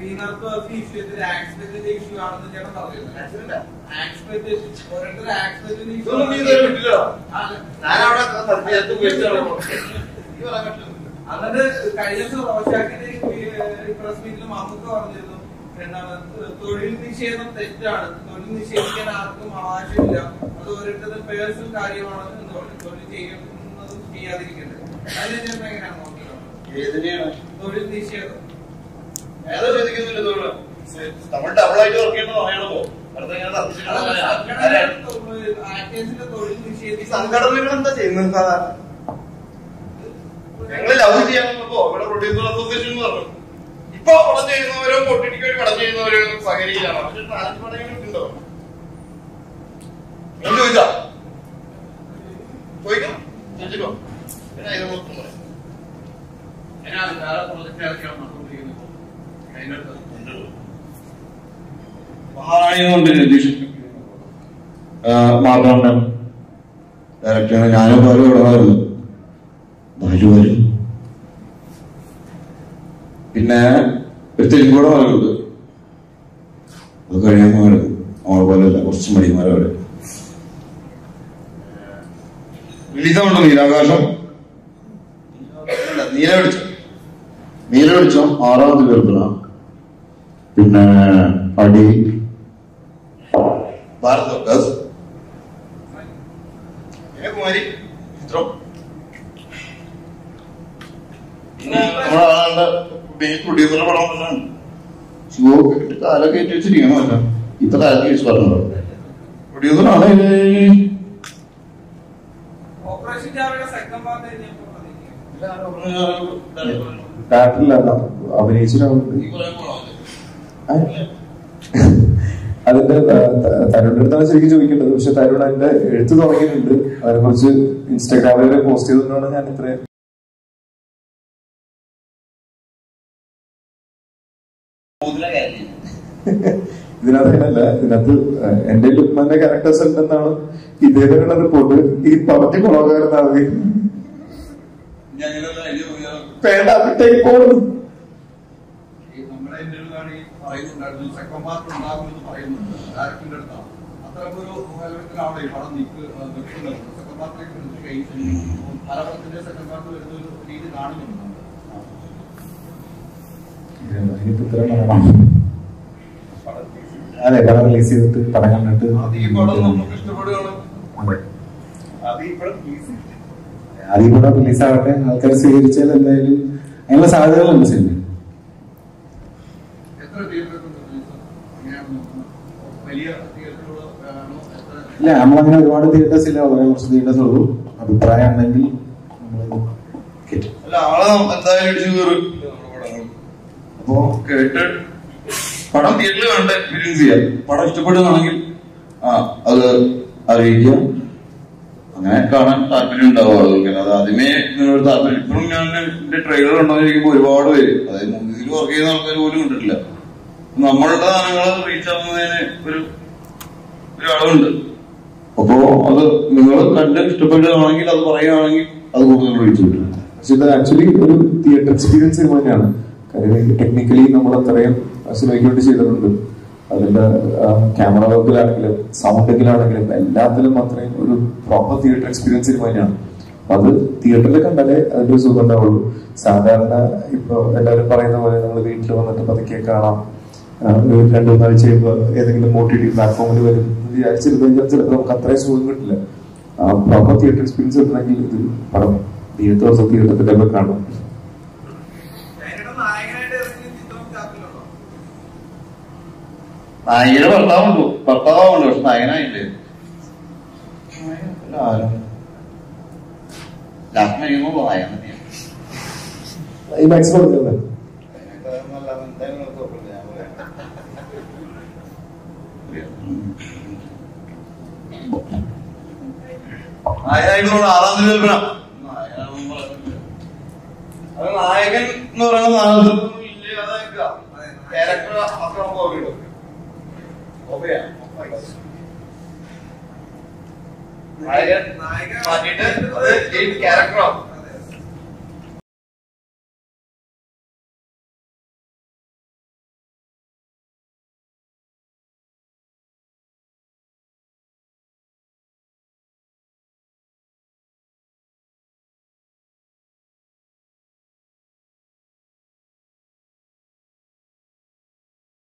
ഇതിനകത്ത് ഈ വിഷയത്തിൽ ആക്സിഡന്റിന്റെ ഇഷ്യൂ ആണെന്ന് ചേട്ടൻ പറഞ്ഞിരുന്നു ആക്സിഡന്റ് ഓരോരുത്തർ ആക്സിഡന്റിന്റെ ഇഷ്യൂ ഇതൊന്നും നീ ഇതുവരെ വിട്ടില്ല. ഞാനവിടെ സത്യത്തിൽ ഉപയോഗിച്ചാണ് ഈ പറയാൻ പറ്റില്ല എന്നിട്ട് കഴിഞ്ഞ ദിവസം റോഷാക്കിന്റെ പ്രസ് മീറ്റിൽ മമ്മൂക്ക പറഞ്ഞിരുന്നു എന്താണ് തൊഴിൽ നിഷേധം തെറ്റാണ് തൊഴിൽ നിഷേധിക്കാൻ ആർക്കും അവകാശമില്ല അത് ഓരോരുത്തരുടെ പേഴ്സണൽ കാര്യമാണ് എന്ന് പറഞ്ഞു തൊഴിൽ ചെയ്യുന്നതും ചെയ്യാതിരിക്കുന്നത് അതിനെ ചേട്ടൻ എങ്ങനെയാണ് നോക്കിയത് ഏതിനെയാണ് തൊഴിൽ നിഷേധം ഏതോ ചോദിക്കുന്നില്ല ഇതോട് നമ്മൾ ഡബിളായിട്ട് വർക്ക് ചെയ്യണമെന്ന് പറയണമോ വെറുതെ ഇങ്ങനെ അതല്ല, തർക്കിച്ചിട്ട് ആരാ? സംഘടന ആക്ടേഴ്സിന്റെ തൊഴിൽ ഈ നിഷേധിക്കാൻ സംഘടനകൾ എന്താ ചെയ്യുന്നത് സാധാരണ ഞങ്ങൾ ലവ് ചെയ്യാൻ വന്നപ്പോ ഇവിടെ പ്രൊഡ്യൂസർ അസോസിയേഷൻ എന്ന് പറഞ്ഞു ഇപ്പൊ പടം ചെയ്യുന്നവരും പൊട്ടിക്ക് വേണ്ടി പടം ചെയ്യുന്നവരും സഹകരിക്കുകയാണ് പക്ഷെ നാലഞ്ച് പടങ്ങൾ ഉണ്ടോ നിങ്ങൾ ചോദിച്ചാ ചോദിക്കാം ചോദിച്ചോ പിന്നെ അതിനെ മൊത്തം പറയാം അതിനകത്ത് വേറെ പ്രൊജക്ട് ഇറക്കിയാണ് നടന്നുകൊണ്ടിരിക്കുന്നത് അതിന്റെ അടുത്ത് മഹാറാണി എന്നുണ്ട് രതീഷ് മാർഗോണ്ടൻ ഡയറക്ടർ ഞാനും പല ഇടമായിരുന്നു ബാലു വരും പിന്നെ ഒരു തെലുങ്ക് കൂടെ പറയുന്നത് അത് കഴിയാൻ വരും നമ്മളെ പോലെയല്ല കുറച്ച് മടിമാരവര് റിലീസാവുണ്ട് നീലാകാശം നീല പിടിച്ചോ നീല വെളിച്ചം ആറാമത് പേർക്കണ പിന്നെ അടി ഭാരത് വർക്കേഴ്സ് പിന്നെ കുമാരി ചിത്രം പിന്നെ നമ്മുടെ ആളുടെ മെയിൻ പ്രൊഡ്യൂസറുടെ പടം തന്നെയാണ് ശിവോ കേട്ട് കാല കയറ്റി വെച്ചിരിക്കണമല്ല ഇപ്പൊ കാലത്ത് കേസ് പറഞ്ഞോ പ്രൊഡ്യൂസറാണ് ഓപ്പറേഷൻ ചാവയുടെ സെക്കൻഡ് പാർട്ട് കഴിഞ്ഞപ്പോൾ ഡയറക്ടറിലല്ല അഭിനയിച്ചിട്ടാണ് അതിന്റെ തരുണിന്റെ അടുത്താണ് ശരിക്കും ചോദിക്കേണ്ടത് പക്ഷെ തരുൺ അതിന്റെ എഴുത്ത് തുടങ്ങിയിട്ടുണ്ട് അതിനെ കുറിച്ച് ഇൻസ്റ്റാഗ്രാമിൽ പോസ്റ്റ് ചെയ്തുകൊണ്ടാണ് ഞാൻ ഇത്രയും ഇതിനകത്ത് അങ്ങനെയല്ല ഇതിനകത്ത് എന്റെ ലുക്മാന്റെ ക്യാരക്ടേഴ്സ് ഉണ്ടെന്നാണ് ഇദ്ദേഹത്തിനുള്ള റിപ്പോർട്ട് ഈ പറഞ്ഞ കൊളകാരനാവുകയും വേണ്ട ടേക്ക് പോകുന്നു നമ്മുടെ ഇന്റർവ്യൂലാണ് ഈ പറയുന്നുണ്ടായിരുന്നു സെക്കൻഡ് പാർട്ട് ഉണ്ടാകുമെന്ന് പറയുന്നുണ്ട് ഡയറക്ടറിന്റെ അടുത്താണ് അത്തരം ഒരു കാലഘട്ടത്തിലാണ് ഈ പടം നിൽക്ക് നിൽക്കുന്നത് സെക്കൻഡ് പാർട്ടിലേക്ക് എടുത്ത് കഴിച്ചു പല പടത്തിന്റെ സെക്കൻഡ് പാർട്ട് വരുന്ന ഒരു രീതി കാണുന്നുണ്ട് നമ്മൾ. ഇനിയിപ്പോ ഇത്രയും പറയണം. അതെ പടം റിലീസ് ചെയ്തിട്ട് പടം കണ്ടിട്ട് അത് ഈ പടം നമുക്ക് ഇഷ്ടപ്പെടുകയാണ് അതെ അത് ഈ പടം please. ആദ്യം പടം റിലീസ് ആവട്ടെ ആൾക്കാർ സ്വീകരിച്ചാൽ എന്തായാലും അതിനുള്ള സാധ്യതകളുണ്ട് സിനിമ എത്ര തിയേറ്ററുകൾ എങ്ങനെയാണ് നോക്കുന്നത് വലിയ തിയേറ്ററുകൾ ആണോ എത്ര ഇല്ല നമ്മളങ്ങനെ ഒരുപാട് തിയേറ്റേഴ്സ് ഇല്ല വളരെ കുറച്ച് തിയേറ്റേഴ്സ് ഉള്ളൂ അഭിപ്രായം ഉണ്ടെങ്കിൽ നമ്മൾ കേറ്റും അല്ല ആളെ എന്തായാലും ഇടിച്ചു കയറും നമ്മുടെ പടങ്ങൾ അപ്പോ കേട്ട് പടം തിയേറ്ററിൽ കണ്ട് എക്സ്പീരിയൻസ് ചെയ്യാം പടം ഇഷ്ടപ്പെടുകയാണെങ്കിൽ ആ അത് അറിയിക്കാം അങ്ങനെ കാണാൻ താല്പര്യം ഉണ്ടാവും ആളുകൾക്ക് അത് ആദ്യമേ നിങ്ങളൊരു താല്പര്യം ഇപ്പോഴും ഞാൻ എന്റെ ട്രെയിലർ ഉണ്ടോന്നിരിക്കുമ്പോൾ ഒരുപാട് പേര് അതായത് മൂന്നിൽ വർക്ക് ചെയ്യുന്ന ആൾക്കാർ പോലും കണ്ടിട്ടില്ല നമ്മളുടെ സാധനങ്ങൾ റീച്ച് ആവുന്നതിന് ഒരു ഒരു അളവുണ്ട് അപ്പോ അത് നിങ്ങൾ കണ്ട് ഇഷ്ടപ്പെടുകയാണെങ്കിൽ അത് പറയുകയാണെങ്കിൽ അത് കൂടുതൽ റീച്ച് കിട്ടും പക്ഷെ ഇത് ആക്ച്വലി ഒരു തിയേറ്റർ എക്സ്പീരിയൻസ് സിനിമ തന്നെയാണ് കാര്യം ടെക്നിക്കലി നമ്മൾ അത്രയും സിനിമയ്ക്ക് വേണ്ടി ചെയ്തിട്ടുണ്ട് അതിന്റെ ക്യാമറ വർക്കിലാണെങ്കിലും സൗണ്ടിങ്ങിലാണെങ്കിലും എല്ലാത്തിലും അത്രയും ഒരു പ്രോപ്പർ തിയേറ്റർ എക്സ്പീരിയൻസ് സിനിമ തന്നെയാണ് അപ്പൊ അത് തിയേറ്ററിൽ കണ്ടാലേ അതിന്റെ ഒരു സുഖം ഉണ്ടാവുള്ളൂ സാധാരണ ഇപ്പൊ എല്ലാവരും പറയുന്ന പോലെ നമ്മൾ വീട്ടിൽ വന്നിട്ട് പതുക്കെ കാണാം ആ, ഒരു രണ്ടു മൂന്നാഴ്ച കഴിയുമ്പോൾ ഏതെങ്കിലും ഒ ടി ടി പ്ലാറ്റ്ഫോമിൽ വരും എന്ന് വിചാരിച്ചിരുന്നു കഴിഞ്ഞാൽ ചിലപ്പോൾ നമുക്ക് അത്രയും സുഖം കിട്ടില്ല പ്രോപ്പർ തിയേറ്റർ എക്സ്പീരിയൻസ് കിട്ടണമെങ്കിൽ ഇത് പടം തിയേറ്റർ ദിവസം തിയേറ്ററിൽ തന്നെ കാണും അതിനിടെ നായകനായിട്ട് ഇറങ്ങിയ ചിത്രം ചാപ്പിലുണ്ടോ നായികയുടെ ഭർത്താവുണ്ട് ഭർത്താവുണ്ട് പക്ഷെ നായകനായില്ലേ ലാസ്റ്റ് കഴിയുമ്പോ നായകൻ തന്നെയാണ് ഈ മാക്സിമം കൊടുക്കുന്നത് നായകനായിട്ടുള്ള ആറാം തീയതി കൽപ്പന അത് നായകൻ എന്ന് പറയുന്ന സാധനത്തിൽ ഇല്ലാതാക്കുക ക്യാരക്ടർ മാത്രം നമുക്ക് ഓർമ്മയുള്ളൂ ഓക്കെയാ നായകൻ നായകൻ മാറ്റിയിട്ട് അത് ക്യാരക്ടറാവും